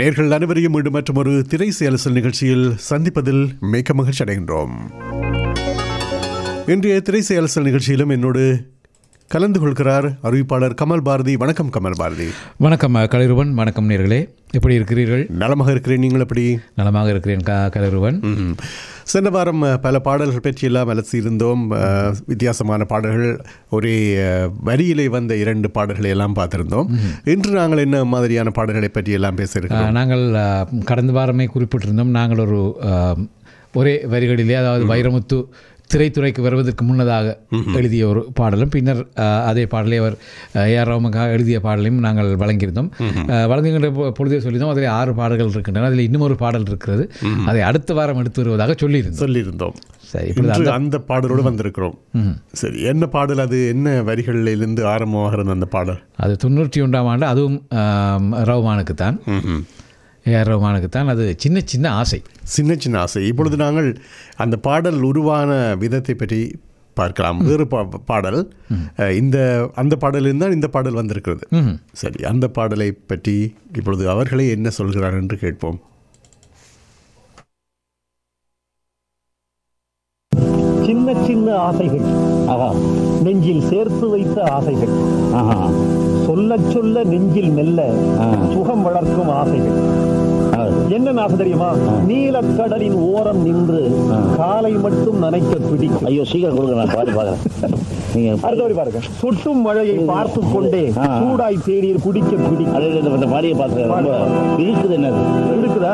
நேர்கள் அனைவரையும் மீண்டும் மற்றும் ஒரு திரை செயலசல் நிகழ்ச்சியில் சந்திப்பதில் மிக்க மகிழ்ச்சி அடைகின்றோம் இன்றைய திரை செயலசல் நிகழ்ச்சியிலும் என்னோடு கலந்து கொள்கிறார் அறிவிப்பாளர் கமல் பாரதி வணக்கம் கமல் பாரதி வணக்கம் அஹ், கலைருவன் வணக்கம் நேர்களே எப்படி இருக்கிறீர்கள் நலமாக இருக்கிறேன் நீங்கள் எப்படி நலமாக இருக்கிறேன் க கலைருவன் ம்ஹும். சென்ற வாரம் அஹ், பல பாடல்கள் பற்றியெல்லாம் அலசியிருந்தோம் அஹ், வித்தியாசமான பாடல்கள் ஒரே அஹ், வரியிலே வந்த இரண்டு பாடல்களை எல்லாம் பார்த்திருந்தோம் இன்று நாங்கள் என்ன மாதிரியான பாடல்களை பற்றி எல்லாம் பேச இருக்கிறோம் அஹ், நாங்கள் அஹ், கடந்த வாரமே குறிப்பிட்டிருந்தோம் நாங்கள் ஒரு அஹ், ஒரே வரிகளிலே அதாவது வைரமுத்து திரைத்துறைக்கு வருவதற்கு முன்னதாக எழுதிய ஒரு பாடலும் பின்னர் அஹ், அதே பாடலை அவர் ஏஆர் ராமக்காக எழுதிய பாடலையும் நாங்கள் வழங்கியிருந்தோம் அஹ், வழங்குகின்ற பொ- பொழுதே சொல்லியிருந்தோம் அதில் ஆறு பாடல்கள் இருக்கின்றன அதில் இன்னும் ஒரு பாடல் இருக்கிறது அதை அடுத்த வாரம் எடுத்து வருவதாக சொல்லியிருந்தோம் சொல்லியிருந்தோம் சரி இப்பொழுது இன்று அந்த பாடலோடு வந்திருக்கிறோம் சரி என்ன பாடல் அது என்ன வரிகளிலிருந்து ஆரம்பமாகிறது அந்த பாடல் அது தொண்ணூற்றி ஒன்றாம் ஆண்டு அதுவும் ஆம், ரஹ்மானுக்கு தான் ம்ஹும். ஏஆர் ரஹ்மானுக்கு தான் அது சின்ன சின்ன ஆசை சின்ன சின்ன ஆசை இப்பொழுது நாங்கள் அந்த பாடல் உருவான விதத்தை பற்றி பார்க்கலாம் வேறு பா- பாடல் அஹ், இந்த அந்த பாடலில் தான் இந்த பாடல் வந்திருக்கிறது ம்ஹும். சரி அந்த பாடலை பற்றி இப்பொழுது அவர்களே என்ன சொல்கிறார் என்று கேட்போம் சின்ன சின்ன ஆசைகள் ஆஹா நெஞ்சில் சேர்த்து வைத்த ஆசைகள் ஆஹா சொல்ல சொல்ல நெஞ்சில் மெல்ல சுகம் வளர்க்கும் ஆசைகள் என்ன ஆசை தெரியுமா நீலக்கடலின் ஓரம் நின்று காலை மட்டும் நனைக்க பிடிக்கும் ஐயோ சீக்கிரம் கொடுங்க நான் பாடி பார்க்குறேன் நீங்க அடுத்த வரி பாருங்க சொட்டும் மழையை பார்த்து கொண்டே சூடாய் தேநீர் குடிக்க பிடிக்கும் அது இந்த பாடியை பார்த்துருக்கேன் ரொம்ப இருக்குது என்னது இருக்குதா